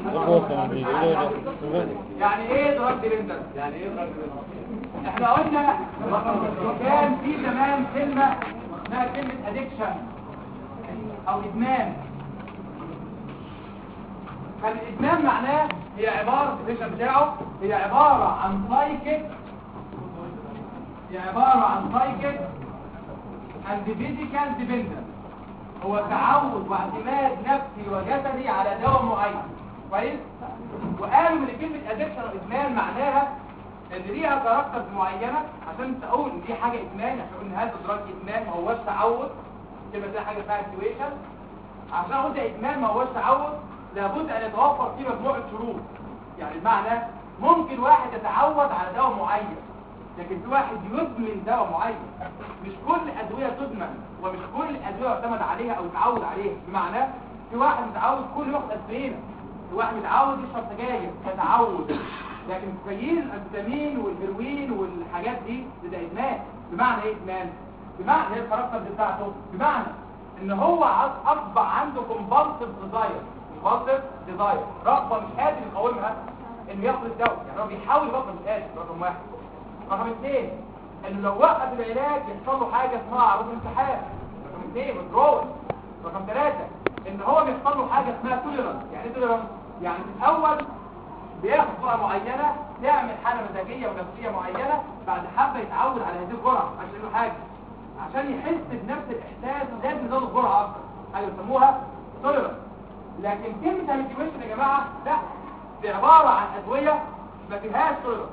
يعني ايه دراج ديبندنس يعني ايه دراج احنا قلنا كان في زمان كلمه اسمها كلمه ادكشن او ادمان كان الادمان معناه هي عباره الديفينيشن بتاعه هي عباره عن سايكل هي عباره عن سايكل and physical dependence هو تعود واعتماد نفسي وجسدي على دواء معين كويس وقالوا ان كلمه ادكشن وادمان معناها ان ليها كاركترز معينه عشان تقول ان دي حاجه ادمان عشان اقول ان هذا دراج ادمان ما هوش تعود تبقى زي حاجه اسمها سيتويشن عشان اقول ده ادمان ما هوش تعود لابد ان يتوفر فيه مجموعه شروط يعني بمعنى ممكن واحد يتعود على دواء معين لكن في واحد يدمن دواء معين مش كل ادويه تدمن ومش كل ادويه يعتمد عليها او يتعود عليها بمعنى في واحد متعود كل يوم اسبرين في واحد متعود يشرب سجاير يتعود لكن كوكايين الامفيتامين والهيروين والحاجات دي ده ادمان بمعنى ايه ادمان بمعنى ايه الكاركتر بتاعته بمعنى ان هو عص- اصبح عنده كومبالسيف ديزاير كومبالسيف ديزاير رغبه مش قادر يقاومها انه ياخد الدواء يعني هو بيحاول يبطل مش قادر رقم واحد رقم اثنين انه لو وقف العلاج يحصل له حاجه اسمها عروض انسحاب رقم اثنين withdrawal رقم ثلاثة ان هو بيحصل له حاجه اسمها توليرانس يعني ايه توليرانس يعني في الاول بياخد جرعه معينه تعمل حاله مزاجيه ونفسيه معينه بعد حبه يتعود على هذه الجرعه عشان له حاجه عشان يحس بنفس الاحساس لازم يزود الجرعه اكتر حاجه بيسموها توليرانس لكن كلمه هاليتيويشن يا جماعه لا دي عباره عن ادويه ما فيهاش توليرانس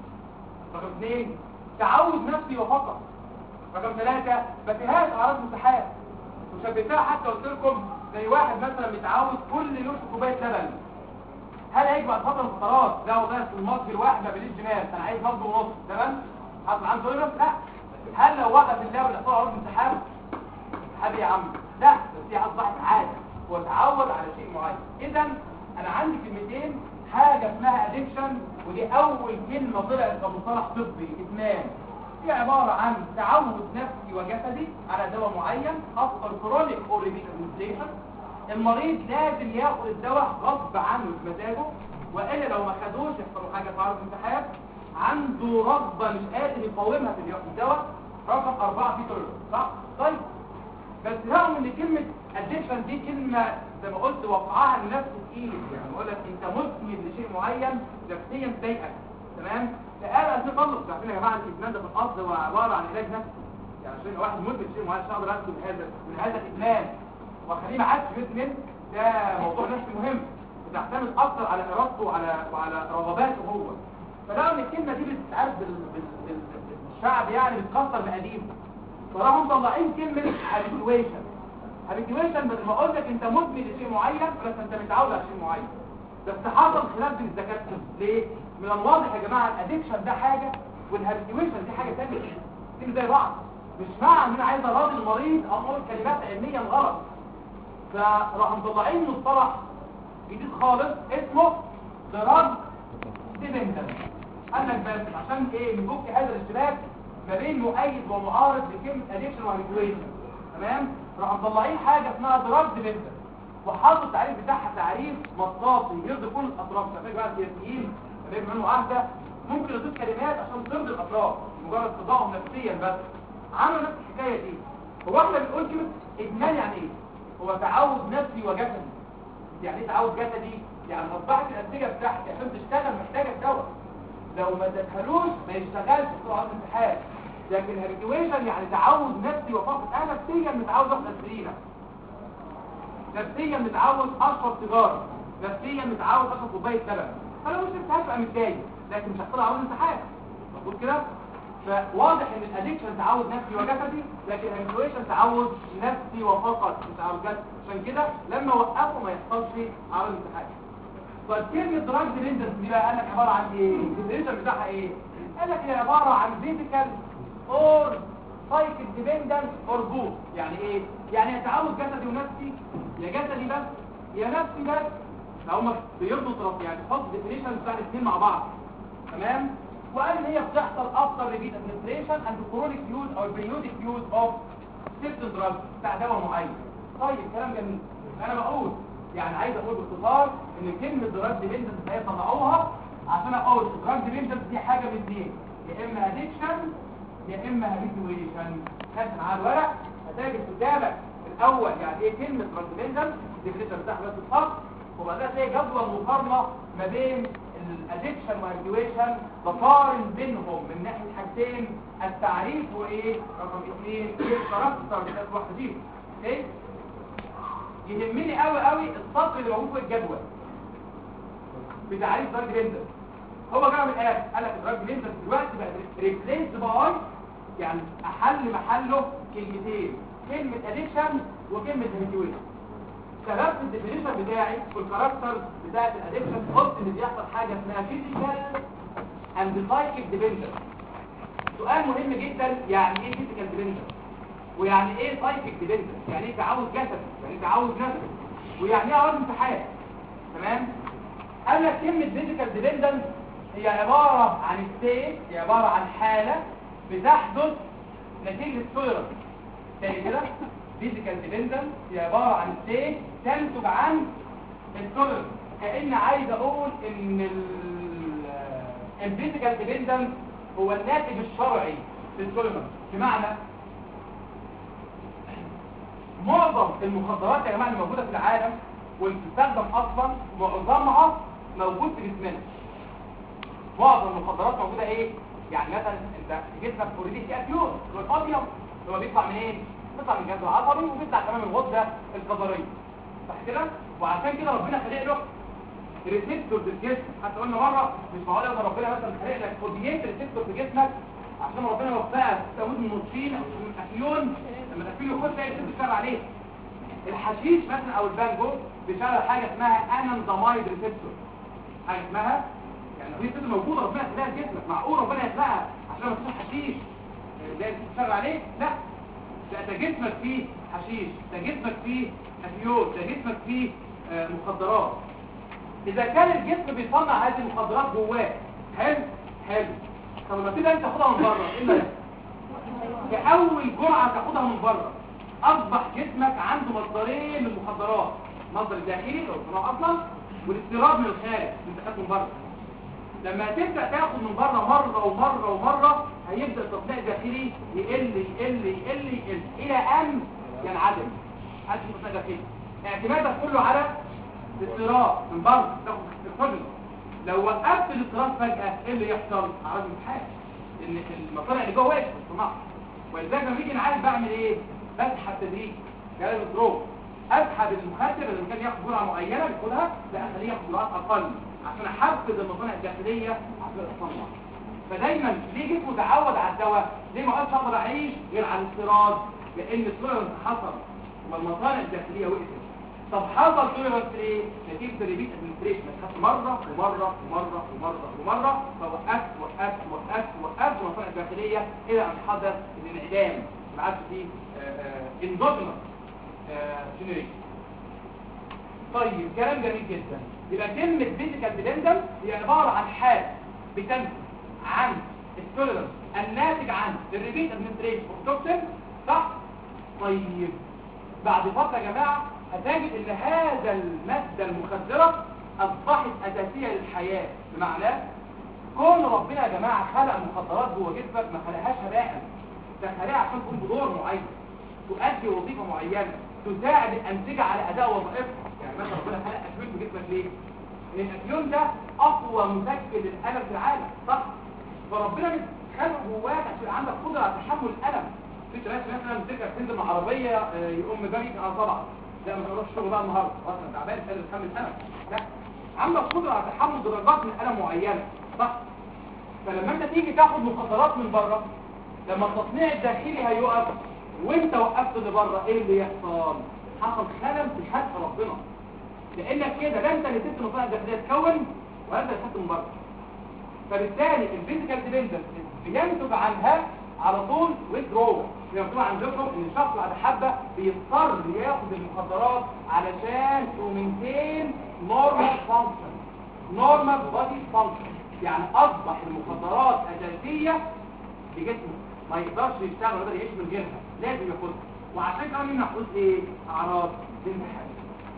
رقم اثنين تعود نفسي وفقط رقم ثلاثة ما فيهاش اعراض انسحاب وشبهتها حتى قلت لكم زي واحد مثلا متعود كل يوم يشرب كوبايه لبن هل هيجي بعد فتره من الفترات لا والله في المصري الواحد ما بليش دماغ انا عايز مصر ونص لبن حصل عنده توليرانس لا هل لو وقف اللبن يحصل اعراض انسحاب انسحاب يا عم لا بس هي اصبحت عاده وتعود على شيء معين اذا انا عندي كلمتين حاجه اسمها ادكشن ودي اول كلمه طلعت كمصطلح طبي ادمان هي عباره عن تعود نفسي وجسدي على دواء معين خاصه الكرونيك اور ريبيتيشن المريض لازم ياخد الدواء غصب عنه بمزاجه والا لو ما خدوش يحصل له حاجه في عرض الانسحاب عنده رغبه مش قادر يقاومها في الدواء رقم أربعة في توليرانس صح؟ طيب بس رغم ان كلمة addiction دي كلمة زي ما قلت وقعها لنفس تقيل يعني بقول لك انت مدمن لشيء معين نفسيا تضايقك تمام؟ فقال في طلب عارفين يا جماعه الادمان ده في الاصل هو عبارة عن علاج نفسي يعني عشان واحد مدمن شيء معين عشان اقدر انقذ من هذا من هذا الادمان واخليه ما عادش يدمن ده موضوع نفسي مهم بتعتمد اكتر على ارادته وعلى وعلى رغباته هو فرغم الكلمة دي بتتعرف بال... بال... بال... بالشعب يعني بتكسر مقاديمه فراحوا مطلعين كلمة habituation habituation بدل ما اقول لك انت مدمن لشيء معين بس انت متعود على شيء معين بس حصل خلاف بين الدكاتره ليه؟ من الواضح يا جماعه الادكشن ده حاجه والهابيتويشن دي حاجه ثانيه الاثنين زي بعض مش معنى ان انا عايز اراضي المريض او اقول كلمات علميه غلط فراحوا مطلعين مصطلح جديد خالص اسمه دراج ديبندنس قال لك بس عشان ايه نفك هذا الاشتباك ما بين مؤيد ومعارض لكلمه ادكشن وهابيتويشن تمام راحوا مطلعين حاجه اسمها دراج ديبندنس وحطوا التعريف بتاعها تعريف مطاطي يرضي كل الاطراف فاكر بقى السياسيين اللي بيعملوا معاهده ممكن يضيف كلمات عشان ترضي الاطراف مجرد تضاهم نفسيا بس عملوا نفس الحكايه دي هو احنا بنقول كلمه ادمان يعني ايه هو تعود نفسي وجسدي يعني ايه تعود جسدي يعني اصبحت الانسجه بتاعتي عشان تشتغل محتاجه الدواء لو ما ادتهالوش ما يشتغلش في سرعه الامتحان لكن الهابيتويشن يعني تعود نفسي وفقط انا نفسيا متعود اخد اسبرينه نفسيا متعود اشرب سيجاره نفسيا متعود اشرب كوبايه لبن فلو مش شربتهاش ابقى متضايق لكن مش هحصل عروض امتحان مظبوط كده فواضح ان الادكشن تعود نفسي وجسدي لكن الهابيتويشن تعود نفسي وفقط مش تعود جسدي عشان كده لما وقفوا ما يحصلش عروض امتحان طيب كلمة دراج ديبندنس دي بقى قال لك عبارة عن ايه؟ الديفينيشن بتاعها ايه؟ قال لك هي عبارة عن فيزيكال اور سايكل ديبندنس اور بوث يعني ايه؟ يعني يا تعود جسدي ونفسي يا جسدي بس يا نفسي بس فهم بيرضوا طرف يعني تحط ديفينيشن بتاع الاثنين مع بعض تمام؟ وقال ان هي بتحصل افتر ريبيت ادمنستريشن اند كرونيك يوز او بريودك يوز اوف سيرتن دراج بتاع دواء معين طيب كلام جميل انا بقول يعني عايز اقول باختصار ان كلمه دراج ديبندنس هي طلعوها عشان اقول دراج ديبندنس دي حاجه من اثنين يا اما ادكشن يا اما هابيتويشن خدت معاه الورق هتجد قدامك الاول يعني ايه كلمه دراج ديبندنس الديفينيشن بتاعها بس الخط وبعدها تلاقي جدول مقارنه ما بين الادكشن والهابيتويشن بقارن بينهم من ناحيه حاجتين التعريف وايه رقم اثنين ايه الكاركتر بتاعت واحده فيهم اوكي يهمني قوي قوي السطر اللي موجود في الجدول بتعريف دراج ديبندنس هو جاء من الاخر قال لك دراج ديبندنس دلوقتي بقى ريبليس باي يعني احل محله كلمتين كلمه ادكشن وكلمه هابيتويشن كتبت الديفينيشن بتاعي والكاركتر بتاعت الادكشن قلت ان بيحصل حاجه اسمها فيزيكال اند سايكيك ديبندنس سؤال مهم جدا يعني ايه فيزيكال ديبندنس ويعني ايه سايكيك ديبندنس يعني ايه تعود جسدي يعني ايه تعود نفسي ويعني ايه عوامل امتحان تمام قال لك كلمه فيزيكال ديبندنس هي عباره عن ستيت هي عباره عن حاله بتحدث نتيجه توليرنس تاني كده فيزيكال ديبندنس هي عباره عن ستيت تنتج عن التوليرنس كأن عايز اقول ان الفيزيكال ديبندنس هو الناتج الشرعي للتوليرنس بمعنى معظم المخدرات يا جماعه اللي موجوده في العالم واللي بتستخدم اصلا معظمها موجود في جسمنا معظم المخدرات موجوده ايه يعني مثلا انت في جسمك اوريدي في افيون والابيض هو بيطلع منين إيه؟ بيطلع من الجهاز العصبي وبيطلع كمان من الغده الكظريه صح كده وعشان كده ربنا خلق له ريسبتور في الجسم حتى قلنا مره مش معقول ان ربنا مثلا خلق لك اوديت ريسبتور في جسمك عشان ربنا يوفقك تموت من نطفين او من افيون لما الافيون يخش تلاقي الست بتشتغل عليه الحشيش مثلا او البانجو بيشتغل حاجه اسمها انندامايد ريسبتور حاجه اسمها يعني دي ست موجوده ربنا خلقها في جسمك معقول ربنا يخلقها عشان ما تشوف حشيش لازم تشتغل عليه لا لا ده جسمك فيه حشيش ده جسمك فيه افيون ده جسمك فيه آه مخدرات اذا كان الجسم بيصنع هذه المخدرات جواه حلو حلو طب لما تيجي انت تاخدها من بره ايه اللي في اول جرعه تاخدها من بره اصبح جسمك عنده مصدرين للمخدرات مصدر الداخلي لو صناعه اصلا والاستيراد من الخارج انت خدته من بره لما تبدا تاخد من بره مره ومره ومره هيبدا التصنيع الداخلي يقل يقل يقل يقل الى ان ينعدم هذا التصنيع الداخلي اعتمادك كله على الاستيراد من بره تاخد الفجر لو وقفت الاستيراد فجاه ايه اللي يحصل عرض الامتحان ان المصانع اللي جوه وقفت في الصناعه ولذلك لما يجي عارف بعمل ايه بسحب تدريج جاي الدروب اسحب المخدر اللي كان ياخد جرعه معينه بياخدها لا اخليه ياخد جرعات اقل عشان احفز المصانع الداخليه عشان اتصنع فدايما ليه جسمه تعود على الدواء ليه ما قالش اقدر اعيش غير على الاستيراد لان التوليرنس حصل والمصانع الداخليه وقفت طب حصل توليرنس ليه نتيجه الريبيت ادمنستريشن خدت مره ومره ومره ومره ومره فوقفت وقفت وقفت وقفت المصانع الداخليه الى ان حدث الانعدام ما عادش فيه اندوجنس جنريشن طيب كلام جميل جدا يبقى كلمة فيزيكال ديبندنس هي عبارة عن حال بتنتج عن التوليرنس الناتج عن الريبيت ادمنستريشن اوف توكسين صح؟ طيب بعد فترة يا جماعة هتجد ان هذا المادة المخدرة اصبحت اساسية للحياة بمعنى كون ربنا يا جماعة خلق المخدرات جوه جسمك ما خلقهاش هباء ده خلقها عشان تكون بدور معين تؤدي وظيفة معينة تساعد الأنسجة على أداء وظائفها يعني مثلا ربنا خلق أفيون في جسمك ليه؟ لأن الأفيون ده أقوى مسكن للألم في العالم صح؟ فربنا خلق جواك عشان عندك قدرة على تحمل الألم في ناس مثلا تركب تنزل مع عربية يقوم جاي على طبعا لا ما تروحش الشغل بقى النهارده اصلا تعبان مش قادر تحمل الألم لا عندك قدرة على تحمل درجات من الألم معينة صح؟ فلما انت تيجي تاخد مخدرات من بره لما التصنيع الداخلي هيقف وانت وقفت اللي بره ايه اللي يحصل حصل خلل في خلق ربنا لانك كده لا انت اللي سبت المصانع الداخليه تكون ولا انت اللي خدت من بره فبالتالي الفيزيكال ديبندنس بينتج عنها على طول ويدرو زي ما مكتوب عندكم ان الشخص بعد حبه بيضطر ياخد المخدرات علشان تو مينتين نورمال فانكشن نورمال بودي فانكشن يعني اصبح المخدرات اساسيه في جسمه ما يقدرش يشتغل ويقدر يعيش من غيرها لازم ياخدها وعشان كمان يمنع حدوث ايه اعراض الانتحار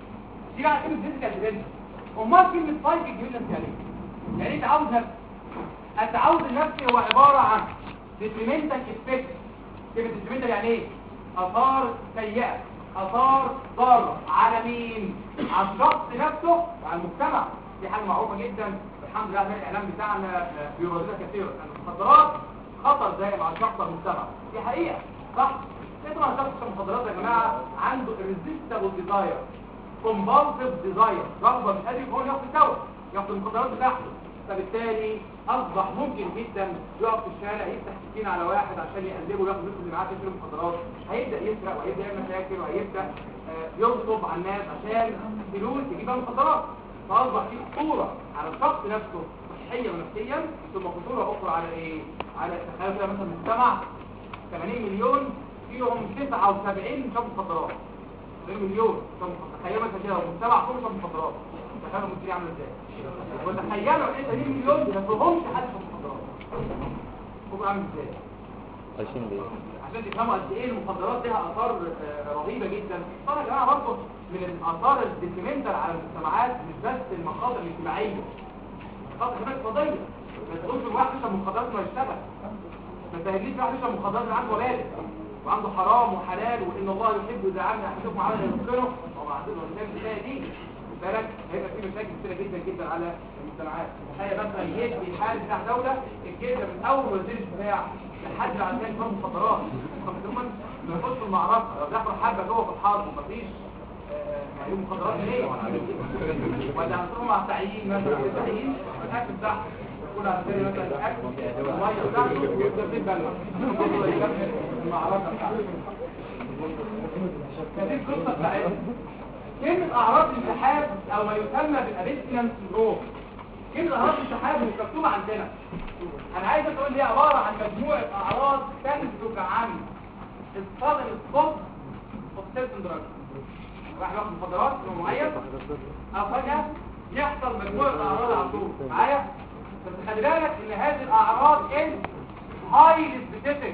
دي بقى كلمه فيزيكال ديبندنس امال كلمه سايكيك ديبندنس يعني ايه يعني ايه تعود نفسي التعود النفسي هو عباره عن ديتريمنتال افكت كلمه ديتريمنتال يعني ايه اثار سيئه اثار ضاره على مين على الشخص نفسه وعلى المجتمع دي حاجه معروفه جدا الحمد لله ده الاعلام بتاعنا بيوردها كثيرا ان المخدرات خطر دائم على الشخص والمجتمع دي حقيقه صح ايه طبعا شخص المخدرات يا جماعه عنده irresistible desire compulsive desire رغبه مش قادر يكون ياخد الدواء ياخد المخدرات بتاعته فبالتالي اصبح ممكن جدا يقف في الشارع يفتح سكين على واحد عشان يقلبه وياخد الفلوس اللي معاه تشتري مخدرات هيبدا يسرق وهيبدا يعمل مشاكل وهيبدا آه، يغصب على الناس عشان فلوس يجيب بيها مخدرات فاصبح في خطوره على الشخص نفسه صحيا ونفسيا ثم خطوره اخرى على ايه على تخيل كده مثلا المجتمع 80 مليون فيهم 79 شاب مخدرات 80 مليون شاب مخدرات تخيل مثلا كده المجتمع كله شاب مخدرات تخيلوا المسلمين عامل ازاي وتخيلوا ان 80 مليون ما فيهمش حد شاب مخدرات هو عامل ازاي عايشين ليه عشان تفهموا قد ايه المخدرات لها اثار آه، رهيبه جدا طبعا يا جماعه برضه من الاثار الديتريمنتال على المجتمعات مش بس المخاطر الاجتماعيه المخاطر كمان اقتصاديه ما تقولش الواحد يشرب مخدرات ما يشتغل ما تهديش واحد يشرب مخدرات اللي عنده ولاد وعنده حرام وحلال وان الله يحب اذا عمل احدكم عملا يتقنه وما عندنا المشاكل البدايه دي خد بالك هيبقى في مشاكل كتيره جدا جدا على المجتمعات تخيل مثلا جيش الحال بتاع دوله الجيش ده من اول وزير الدفاع لحد عشان يفهم مخدرات هم ما يخشوا المعركه لو دخلوا حبه جوه في الحرب ومفيش يعني مخدرات ليه ولا هنصرهم على التعيين مثلا التعيين الاكل بتاعهم يكون على سبيل مثلا الاكل الميه بتاعته ويستخدم بلد المعركه بتاعته فدي القصه بتاعتنا كلمه اعراض الانسحاب او ما يسمى بالابيستيان سندروم كلمه اعراض الانسحاب مش مكتوبه عندنا انا عايز اقول لي عباره عن مجموعه اعراض تنتج عن الصدر الصب اوبسيشن دراج واحد واخد مخدرات نوع معين او فجاه يحصل مجموعه اعراض على طول معايا بس خلي بالك ان هذه الاعراض ان هايلي سبيسيفيك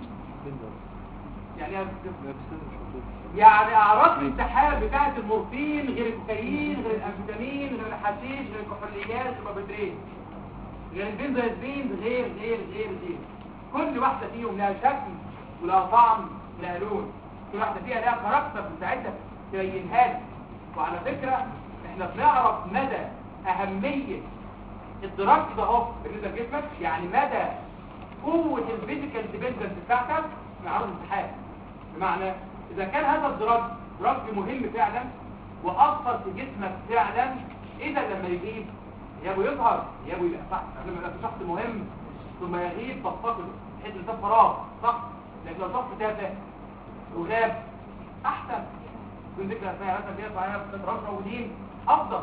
يعني إيه specific؟ يعني اعراض الانسحاب بتاعه المورفين غير الكوكايين غير الامفيتامين غير الحشيش غير الكحوليات غير البابدرين غير البنزودازبين غير غير غير غير كل واحده فيهم لها شكل ولها طعم ولها لون كل واحده فيها لها كاركتر بتاعتها تبينها لك وعلى فكره احنا بنعرف مدى اهميه الدراج ده اهو بالنسبه لجسمك يعني مدى قوه الفيزيكال ديبندنس بتاعتك من عرض الانسحاب بمعنى اذا كان هذا الدراج دراج مهم فعلا واثر في جسمك فعلا اذا لما يغيب يابو يظهر يابو يبقى صح لما يبقى في شخص مهم ثم يغيب تفتقده تحس ان ده فراغ صح لكن لو شخص تافه وغاب احسن كل ذكرى اسمها مثلا كده صحيح في موجودين افضل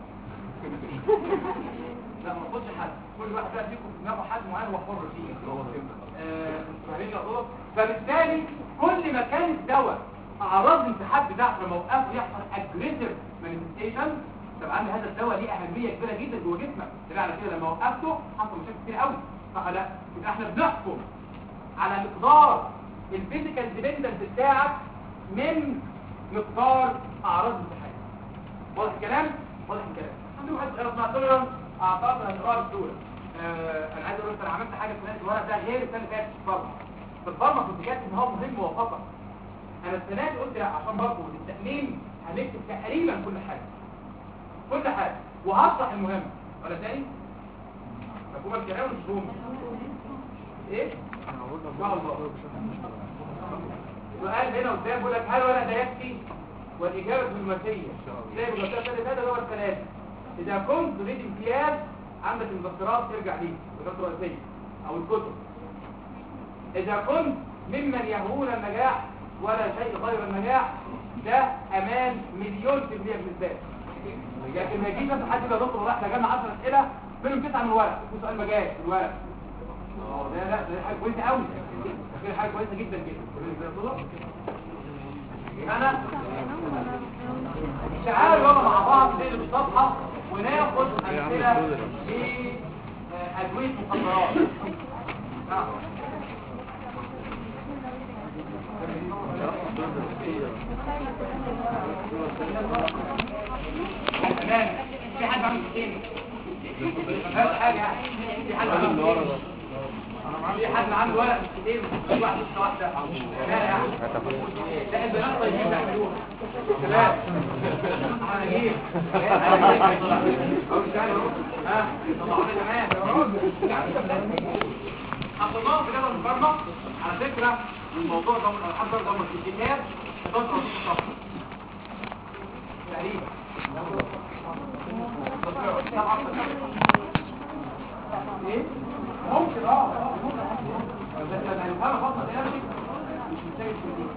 لا ما تاخدش حد كل واحد بقى فيكم في دماغه حد معين هو حر فيه آه، فاهمين يا دكتور؟ فبالتالي كل ما كان الدواء اعراض الانسحاب بتاعته لما وقفه يحصل اجريسيف مانيفستيشن طبعا هذا الدواء ليه اهميه كبيره جدا جوه جسمك بمعنى كده لما وقفته حصل مشاكل كتير قوي صح لا يبقى احنا بنحكم على مقدار الفيزيكال ديبندنس بتاعك من مقدار اعراض الانسحاب واضح الكلام واضح الكلام عندي واحد صغير اسمها توليرانس اعتقد هتقرا بسهوله آه انا عايز اقول لك انا عملت حاجه في الورق ده غير السنه اللي فاتت في الفارما في الفارما كنت كاتب ان هو مهم وفقط انا السنه دي قلت لا عشان برضه للتامين هنكتب تقريبا كل حاجه كل حاجه وهشرح المهم ولا تاني مفهوم الكلام مش مفهوم ايه ان شاء الله سؤال هنا قدام بيقول لك هل ولا ده يكفي والاجابه بالمسيه زي ما قلت لك هذا هو الثلاثه اذا كنت تريد امتياز عندك المذكرات ترجع ليه المذكرات الرئيسيه او الكتب اذا كنت ممن يهوون النجاح ولا شيء غير النجاح ده امان مليون في المية بالنسبه لك لكن ما يجيش مثلا حد يبقى دكتور راح جمع 10 اسئله منهم تسعه من ورق في سؤال ما جاش في الورق اه ده لا ده حاجه كويسه قوي دي حاجه كويسه جدا جدا انا تعالوا يلا مع بعض نقلب الصفحه وناخد امثله لادويه مخدرات نعم ايه ما فيهاش حاجه يعني في حد عنده في حد عنده ورق مش كتير مش واحد مش واحده لا يا احمد لا البنات طيبين بيعملوها شباب انا جيت انا جيت اهو مش عارف اهو ها طلعوني تمام حطيناهم في جدول المقارنه على فكره الموضوع ده من الحضر ده من الكتاب 11 صفحه تقريبا ايه ممكن اه آه، ممكن بس لما نفهم فصل انرجي مش محتاج التدريب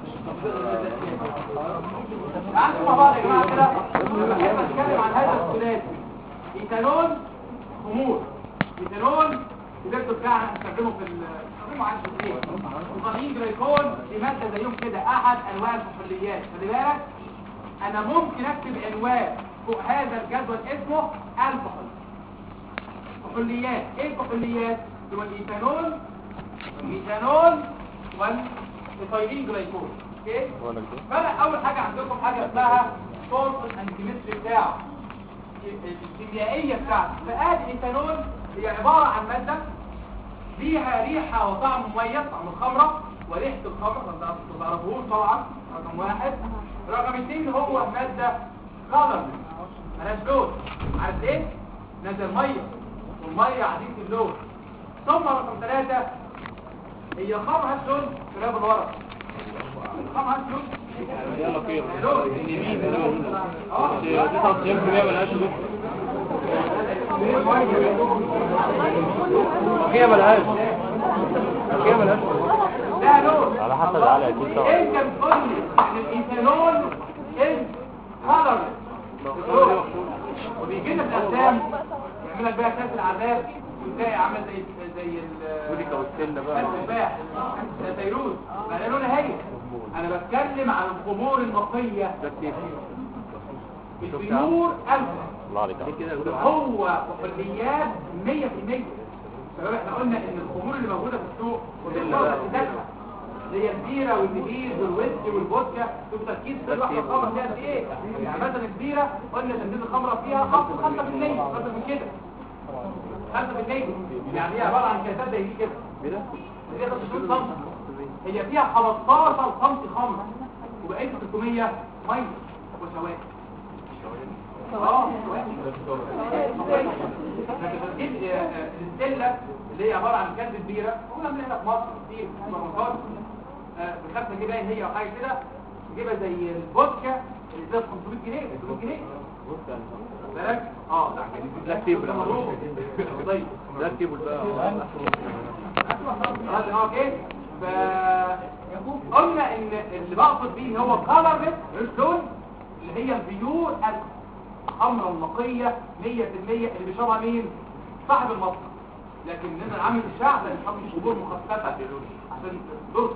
تعالوا مع بعض يا جماعه كده لما احب اتكلم عن هذا الثلاثي ايثانول خمور ايثانول الدكتور بتاعنا استخدمه في استخدمه عن ايه وقاعدين جلايكول دي ماده زيهم كده احد انواع الكحوليات خلي بالك انا ممكن اكتب عنوان فوق هذا الجدول اسمه الكحول كحوليات ايه الكحوليات هو الايثانول الميثانول والايثايلين جلايكول اوكي فانا اول حاجه عندكم حاجه اسمها صوت الانتيمتري بتاعه الكيميائيه بتاعته فادي الايثانول هي عباره عن ماده فيها ريحه وطعم مميز طعم الخمره وريحه الخمر ما تعرفوش طبعا رقم واحد رقم اثنين هو ماده خضر ملهاش لون عارف ليه؟ نزل ميه والميه عديد اللون ثم رقم ثلاثة هي خمر هات لون كلاب الورق خمر هات لون يلا خير لون اليمين لون اه 99% ملهاش لون هي ملهاش هي ملهاش لا لون على حسب العلي أكيد طبعا. انت بتقول لي ان الايثانول از كلر وبيجي لنا في الافلام يعمل لك بقى كاس العذاب وتلاقي عامل زي زي ال ودي كوستيلا بقى. التفاح ده فيروز ما ده لونها هي انا بتكلم عن الخمور النقيه ده كتير البيور الفا الله عليك دي كده يقولوا هو وحليات 100% شباب احنا قلنا ان الخمور اللي موجوده في السوق والخمور بتتدخل زي البيره والنبيذ والويسكي والفودكا شوف تركيز كل واحده خمره فيها قد ايه يعني مثلا البيره قلنا تركيز الخمره فيها اقصى 5% اكتر من كده 5% يعني هي عباره عن كاسات زي دي كده كده هي 20 سم هي فيها 15 سم خمر وبقيت 600 ميه وسوائل اه لكن الستيلا اللي هي عباره عن كنز كبيره كنا بنلاقيها في مصر كتير في المرمطات بخمسه جنيه باين هي او حاجه كده تجيبها زي الفودكا اللي زي 500 جنيه 300 جنيه بالك اه ده بلاك تيبل ده مضروب طيب بلاك تيبل بقى خلاص اه اوكي ف قلنا ان اللي بقصد بيه هو كلر مش لون اللي هي البيور الخمره النقيه 100% اللي بيشربها مين صاحب المصنع لكن ان عامل الشعب اللي بيشرب شهور مخففه عشان درس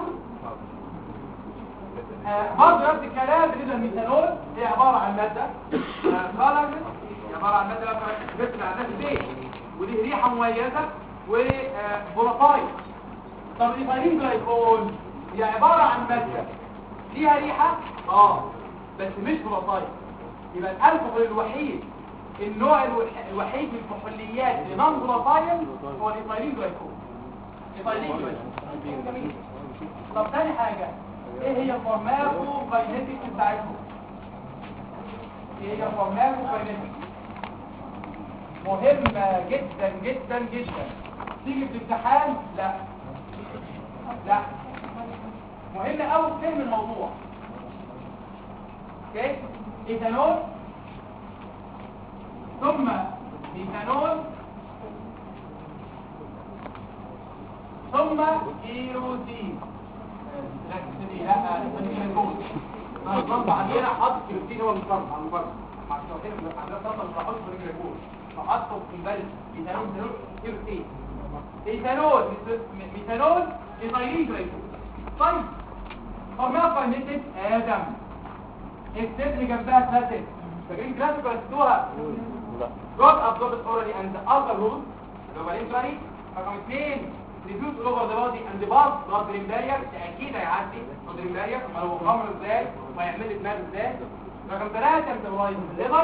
آه، برضه نفس الكلام بالنسبه للميثانول هي عباره عن ماده كلر هي عباره عن ماده بتبقى على البيت ودي ريحه مميزه وفولاتايل طب الايثايلين جلايكول هي عباره عن ماده ليها ريحه اه بس مش فولاتايل يبقى الالكحول الوحيد النوع الوح- الوحيد من الكحوليات اللي نون فولاتايل هو الايثايلين جلايكول ايثايلين جلايكول جميل طب ثاني حاجه ايه هي الفورماكو كاينيتكس بتاعتهم ايه هي الفورماكو كاينيتكس مهمة جدا جدا جدا تيجي في الامتحان لا لا مهم قوي فهم الموضوع اوكي ايثانول ثم ميثانول ثم كيروسين ركز لي لا الكيروسين الصرف عندنا حط كيروسين هو الصرف على المبرد مع الشوطين اللي عندنا صرف ما بحطش في الكيروسين فحطه في البلد ميثانول ميثانول كيروسين ايثانول ميث- ميثانول ايثايلين جلايكول طيب فورميلا كاينيتيك ادم اكتب لي جنبها كلاسيك فاكرين كلاسيك ولا تكتبوها لا God absorbed orally and the other root اللي هو الانتراني رقم اثنين reduce over the body and the blood blood brain barrier اكيد هيعدي blood brain barrier ما هو خمر ازاي وهيعمل لي دماغ ازاي رقم ثلاثة ميتابولايز الليفر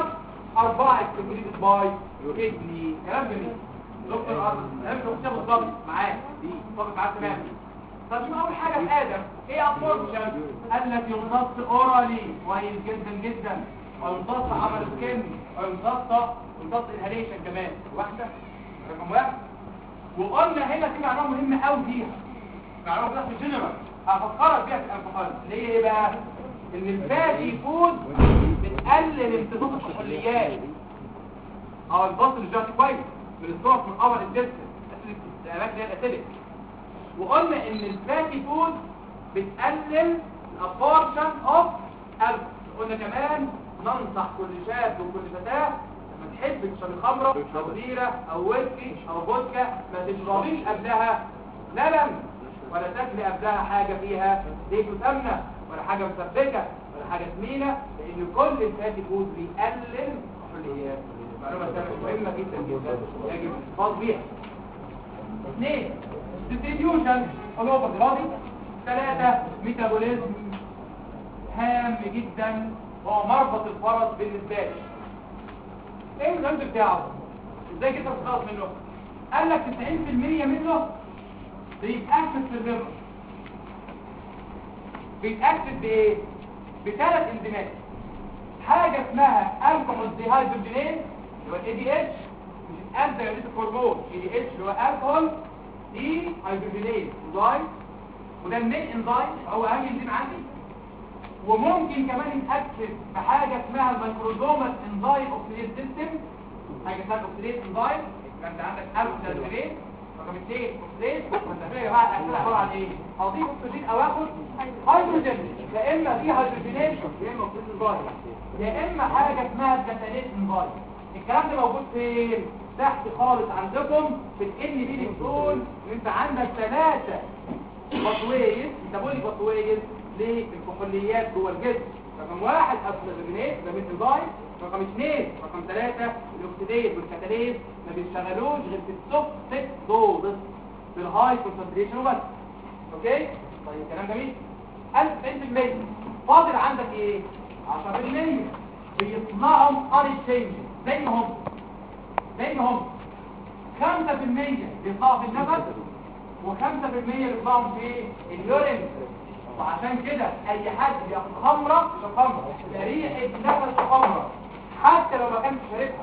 أربعة اكسكريتد باي كدني كلام جميل دكتور أرض كلام دكتور بالظبط معاك دي طبق معاك تمام طب شوف أول حاجة في آدم إيه أبورشن؟ قال لك يمتص أورالي كويس جدا جدا ويمتص عمل السكن ويمتص يمتص انهاليشن كمان واحدة رقم واحد وقلنا هنا في معلومة مهمة قوي فيها معلومة كده في الجنرال هفكرك بيها في الألكحول اللي هي ايه بقى؟ ان الفاتي فود بتقلل امتصاص الكحوليات او البصل الجاتي كويس من الصوت من اول الجسم الاماكن اللي هي الاسيدك وقلنا ان الفاتي فود بتقلل الابورشن اوف الكحول قلنا كمان ننصح كل شاب وكل فتاه لما تحب تشرب خمره او بيره او ويسكي او فودكا ما تشربيش قبلها لبن ولا تاكلي قبلها حاجه فيها زيت وسمنه ولا حاجه مسبكه ولا حاجه سمينه لان كل الفاتي فود بيقلل الكحوليات معلومه ثانيه مهمه جدا جدا يجب الاحتفاظ بيها اثنين distribution all over the body ثلاثة ميتابوليزم هام جدا هو مربط الفرس بالنسبة لي ايه الغمز بتاعه ازاي كده بتخلص منه قال لك 90% منه بيتأكد في الليفر بيتأكد بايه بثلاث انزيمات حاجة اسمها الكحول ديهايدروجينيز اللي هو الاي دي اتش مش الانزيم هرمون اي دي اتش اللي هو الكحول دي هيدروجينيز انزيم وده المين انزيم هو اهم انزيم عندي وممكن كمان يتاكد بحاجه اسمها الميكروزومال انزيم اوكسيديز سيستم حاجه اسمها اوكسيديز انزيم يبقى انت عندك الكحول رقم 2 اوكسيديز وانت يا جماعه الاكل عباره عن ايه هضيف اكسجين او اخد هيدروجين يا اما دي هيدروجينيز يا اما اوكسيديز انزيم يا اما حاجه اسمها كاتاليز انزيم الكلام ده موجود فين تحت خالص عندكم في الان بي دكتور انت عندك ثلاثه بطويز ميتابوليك بطويز للكحوليات جوه الجسم رقم واحد الاسلامينات ده من البايت رقم اثنين رقم ثلاثة الاكسيديز والكتاليز ما بيشتغلوش غير في التوكسيك دوزز في الهاي كونسنتريشن بس اوكي طيب كلام جميل 1000% فاضل عندك ايه 10% بيصنعهم اني تشينج زي ما هم زي ما هم 5% بيطلعوا في النفس و5% بيطلعوا في اليورين وعشان كده اي حد بياخد خمره مش خمره ده ريحه نفس خمره حتى لو ما كانش شاربها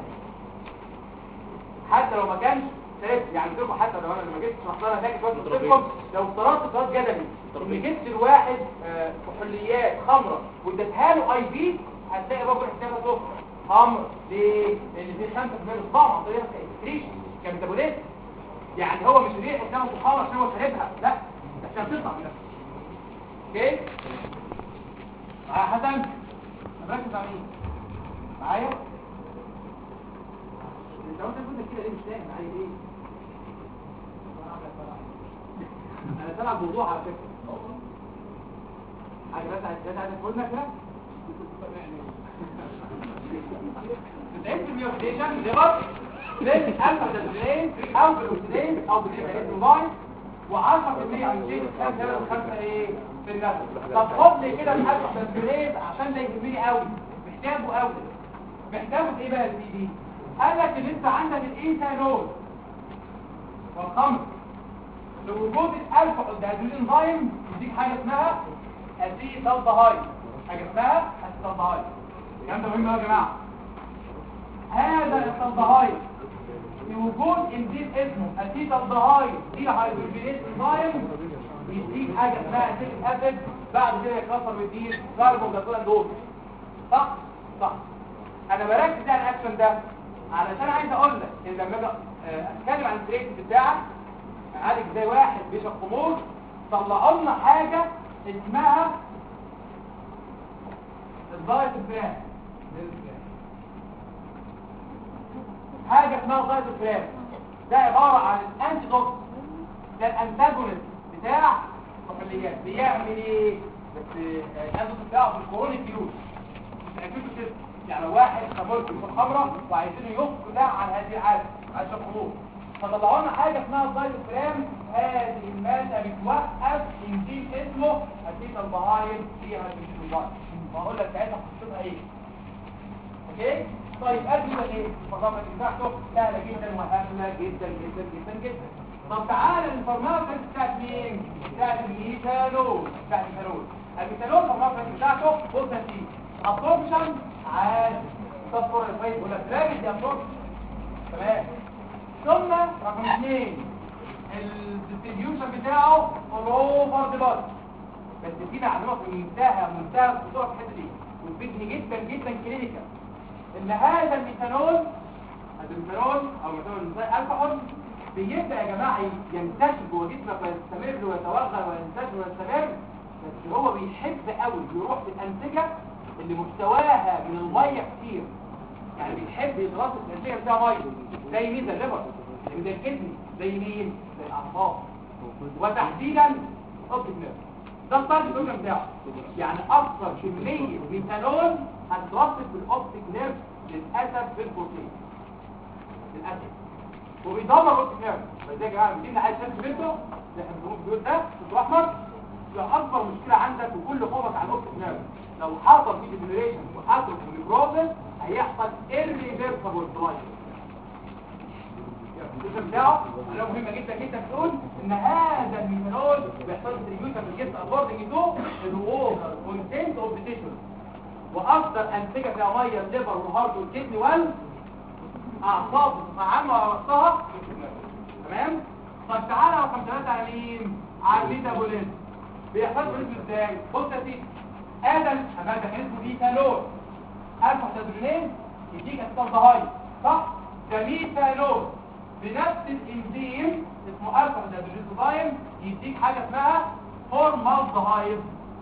حتى لو ما كانش شاربها يعني لكم حتى لو انا لما جيت شرحت لها هناك شويه قلت لكم لو افترضت افتراض جدلي ان جبت الواحد آه، كحوليات خمره واديتها له اي في هتلاقي بكره حسابها صفر خمر ليه؟ لان في 5% بتطلع عن طريق الكريشن كميتابوليزم يعني هو مش ريحه نفس خمره عشان هو شاربها لا عشان تطلع من نفسه اوكي معايا حسن مركز مع مين معايا انت قلت كنت كده ليه مش فاهم معايا ايه انا سامع موضوع على فكره حاجه بس عايز عايز تقولنا كده 90% اوكسيديشن ليفر للالفا ديزولين او بالاوكسيدين او بالانزيم و10% اوكسيد خمسه خمسه ايه في النفس طب خد لي كده الالفا ديزولين عشان ده يهمني قوي محتاجه قوي محتاجه في ايه بقى البي دي قال لك ان انت عندك الايثانول والخمر لوجود الالفا ديزولين انزيم يديك حاجه اسمها اسيتالدهايد حاجه اسمها اسيتالدهايد الكلام ده مهم قوي يا جماعه هذا الاسيتالدهايد في وجود انزيم اسمه اسيتالدهايد دي هيدروجينيز انزيم يديك حاجه اسمها اسيتيك اسيد بعد كده يتكسر ويديك كربون دايوكسيد دول صح صح انا بركز على الاكشن ده علشان عايز اقول لك ان لما اجي آه، اتكلم عن التريتمنت بتاعك عالج زي واحد بيشرب خمور طلعوا لنا حاجه اسمها الدايت برام حاجه اسمها دايت برام ده عباره عن الانتي دوت ده الانتاجونست بتاع الكحوليات بيعمل ايه بس آه، الانتي بتاعه في الكورونيك يوز مش اكيد كده يعني لو واحد خمرت في الخمره وعايزينه يقلع عن هذه العاده عشان خمور فطلعوا لنا حاجه اسمها الدايت برام هذه الماده بتوقف انزيم اسمه اسيتالدهايد فيها الانزيم وهقول لك ساعتها قصتها ايه اوكي طيب ادي ده ايه الفارماكولوجي بتاعته سهله جدا وهامه جدا جدا جدا جدا طب تعالى الفارماكولوجي بتاعت مين بتاعت الميثانول بتاعت الميثانول الميثانول الفارماكولوجي بتاعته بص يا سيدي ابسوربشن عادي تصفر الفايد ولا تراجع دي ابسوربشن تمام ثم رقم اثنين الديستريبيوشن بتاعه اوفر ذا بادي بس في معلومه في منتهى منتهى الخطوره في الحته دي وتفيدني جدا جدا كلينيكال ان هذا الميثانول هذا الميثانول او ميثانول الكحول بيبدا يا جماعه ينتشر جوه جسمك ويستمر ويتوغل وينتشر ويستمر بس هو بيحب قوي يروح للانسجه اللي مستواها من الميه كتير يعني بيحب يترصد الانسجه بتاعها ميه زي مين زي الليفر زي الكدني زي مين زي الاعصاب وتحديدا اوبتيك نيرف ده التارجت بروجرام بتاعه يعني اكثر كميه ميثانول هتترصد في الاوبتيك نيرف للاسف في البروتين للاسف وبيدمر الاوبتيك نيرف فازاي يا جماعه بدينا عايز شمس بنته اللي احنا بنقول البيوت ده في احمر يبقى اكبر مشكله عندك وكل خوفك على الاوبتيك نيرف لو حصل في ديفينيشن وحصل في بروبلم هيحصل irreversible درايف الجسم بتاعه حاجه مهمه جدا جدا تقول ان هذا الميثانول بيحصل ديستريبيوشن في الجسم اكوردنج تو الووتر كونتنت اوف ذا تيشو واكثر انسجه فيها ميه الليفر والهارت والكدني والاعصاب عامه ورصها تمام طب تعالى رقم ثلاثة على مين على الميتابوليزم بيحصل بالنسبه ازاي بص يا سيدي ادم اما ده كان اسمه ميثانول الفا هيدروجين يديك اسيتالدهايد صح ده ميثانول بنفس الانزيم اسمه الفا هيدروجين يديك حاجه اسمها فورمالدهايد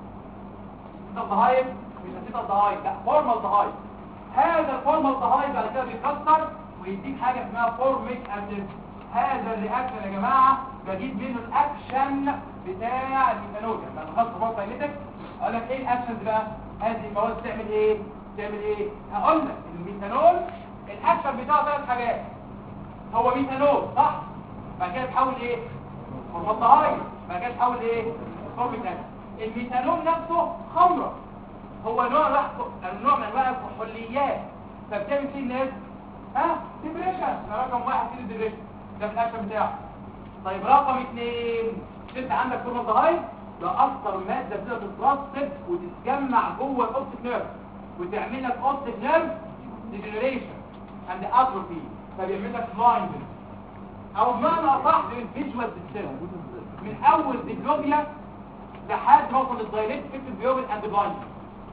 اسيتالدهايد مش اسيتالدهايد لا فورمالدهايد هذا الفورمالدهايد بعد كده بيتكسر ويديك حاجه اسمها فورميك اسيد هذا الرياكشن يا جماعه بجيب منه الاكشن بتاع الميثانول يعني لما خدت فورم كاينيتك اقول لك ايه الاكشنز بقى هذه المواد تعمل ايه تعمل ايه هقول لك الميثانول الاكشن بتاعه ثلاث حاجات هو ميثانول صح بعد كده تحول ايه فورمالدهايد بعد كده تحول ايه فورميك اسيد الميثانول نفسه خمره هو نوع واحد نوع من انواع الكحوليات فبتعمل فيه الناس ها ديبريشن رقم واحد في الديبريشن ده في الاكشن بتاعه طيب رقم اثنين انت عندك فورمالدهايد ده اكتر ماده بتقدر تترسب وتتجمع جوه الاوبتيك نيرف وتعمل لك اوبتيك نيرف ديجنريشن اند اتروفي فبيعمل لك بلايندنس او بمعنى اصح الفيجوال ديستنس من اول ديبلوبيا لحد ما اوصل للدايركت فيكتد بيوبل اند بلايندنس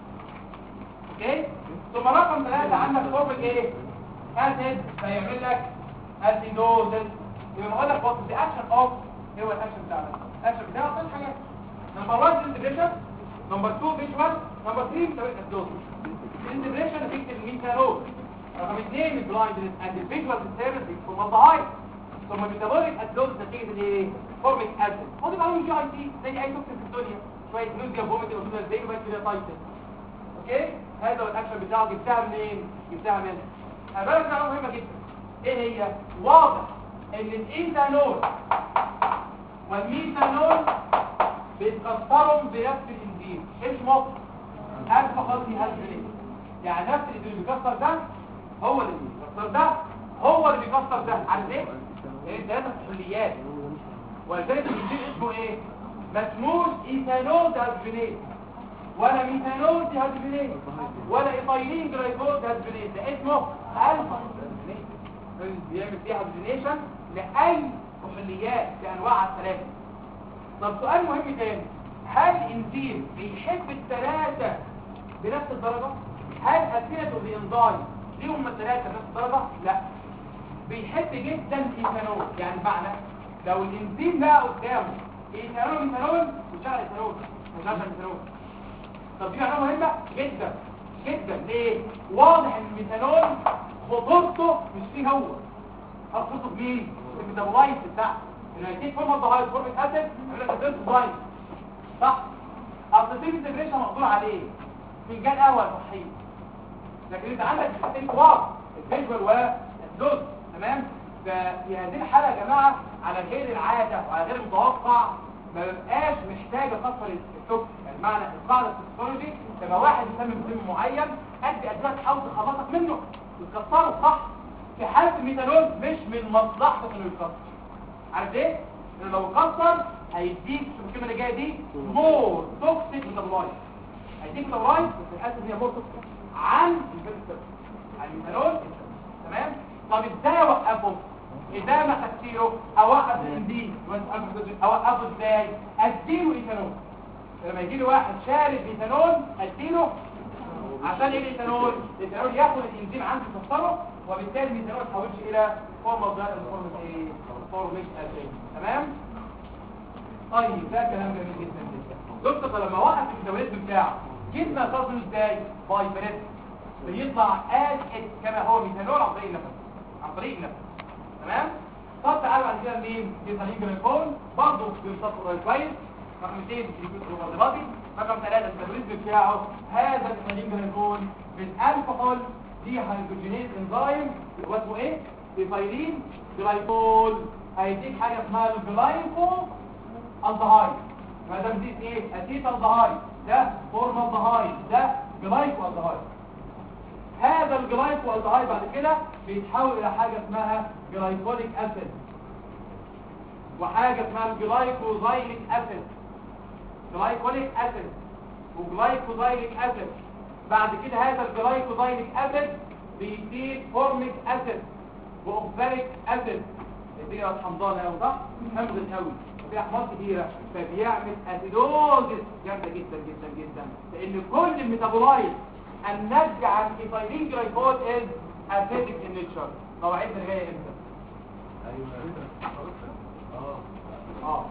اوكي ثم رقم ثلاثة عندك فورمة ايه اسيد فيعمل لك اسيدوزس يبقى بقول لك وات ذا اكشن اوف ايه هو الاكشن بتاعنا الاكشن بتاعه ثلاث حاجات نمبر 1 انتجريشن نمبر 2 فيجوال نمبر 3 سويت اسيدوزس الانتجريشن بيكتب الميثانول رقم 2 البلايندنس اند الفيجوال ديستربنس فورمالدهايد ثم ميتابوليك اسيدوزس نتيجة الايه فورميك اسيد خد معاهم جي اي تي زي اي توكسين في الدنيا شويه نوزيا فوميتنج وكده زي ما كده تايتل اوكي هذا هو الاكشن بتاعه جبتها منين جبتها من بالك معلومه مهمه جدا ايه هي واضح ان الايثانول والميثانول بيتكسروا بنفس الانزيم ايش مصر الفا خاصي هالجلين يعني نفس اللي بيكسر ده هو اللي بيكسر ده هو اللي بيكسر ده عارف ايه ايه ثلاثه كليات ولذلك الانزيم اسمه ايه ما اسموش ايثانول دهالجلين ولا ميثانول ديهيدروجينيز ولا ايثايلين جلايكول ديهيدروجينيز ده اسمه الفا بيعمل فيها هيدروجينيشن لاي كحوليات بانواعها الثلاثه طب سؤال مهم تاني هل الانزيم بيحب الثلاثه بنفس الدرجه هل اسيلته الانزيم ليهم الثلاثه بنفس الدرجه لا بيحب جدا الايثانول يعني معنى لو الانزيم بقى قدامه ايثانول ميثانول مش على ايثانول مش على ميثانول طب دي معلومه مهمه جدا جدا ليه واضح ان الميثانول خطورته مش فيه هو خطورته في مين في الميتابولايت بتاعه انه يديك فورمالدهايد فورميك اسيد يعمل لك ادريس بلايند صح اصل في انتجريشن مقدور عليه فنجان قهوه صحيه لكن انت عندك حاجتين كبار الفيجوال والدوز تمام ففي هذه الحاله يا جماعه على غير العاده وعلى غير المتوقع ما ببقاش محتاج اكسر التوكس يعني معنى القاعده التوكسولوجي لما واحد يسمي مسمى معين ادي ادويه تحاول تخلصك منه بتكسره صح في حالة الميثانول مش من مصلحته انه يتكسر عارف ليه؟ لانه لو اتكسر هيديك شوف الكلمة اللي جاية دي مور توكسيك ميتابولايت هيديك ميتابولايت بس الاساس هي مور توكسيك عن الفيرستيب عن الميثانول تمام طب ازاي اوقفه اذا ما خدتيه اوقف الانزيم اوقفه ازاي اديله ايثانول لما يجي لي واحد شارب ايثانول اديله عشان ايه الايثانول الايثانول ياخد الانزيم عنده يكسره وبالتالي الايثانول ما يتحولش الى فورم ده فورم ايه فورميش اسيد تمام طيب ده كلام جميل جدا جدا دكتور لما وقف الميتابوليزم بتاعه جبنا تصل ازاي باي بريس بيطلع اسيد كما هو ميثانول عن طريق النفس عن طريق النفس تمام طب تعالوا بعد كده مين جيتالين جليكول برضه بيوصفوا كويس رقم 2 الجلوكوز البادي رقم 3 الميتابوليزم بتاعه هذا الجيتالين جليكول بالالكحول دي هيدروجينيز انزيم هو اسمه ايه بيفايلين جلايكول هيديك حاجه اسمها الجلايكو الدهايد ما دام دي ايه اسيت الدهايد ده فورمالدهايد ده جلايكو الدهايد هذا الجلايكو الدهايد بعد كده بيتحول الى حاجه اسمها جلايكوليك اسيد وحاجه اسمها الجلايكوزايليك اسيد جلايكوليك اسيد وجلايكوزايليك اسيد بعد كده هذا الجلايكوزايليك اسيد بيديك فورميك اسيد واوكساليك اسيد الدنيا بقت حمضانه قوي صح حمض قوي وفي احماض كتيره فبيعمل اسيدوزس جامده جدا جدا جدا لان كل الميتابولايت الناتج عن ايثايلين جلايكول از اسيدك ان نيتشر مواعيدنا اللي جايه امتى اه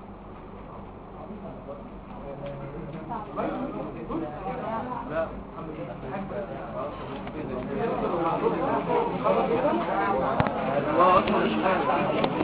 لا هو اصلا مش حاجه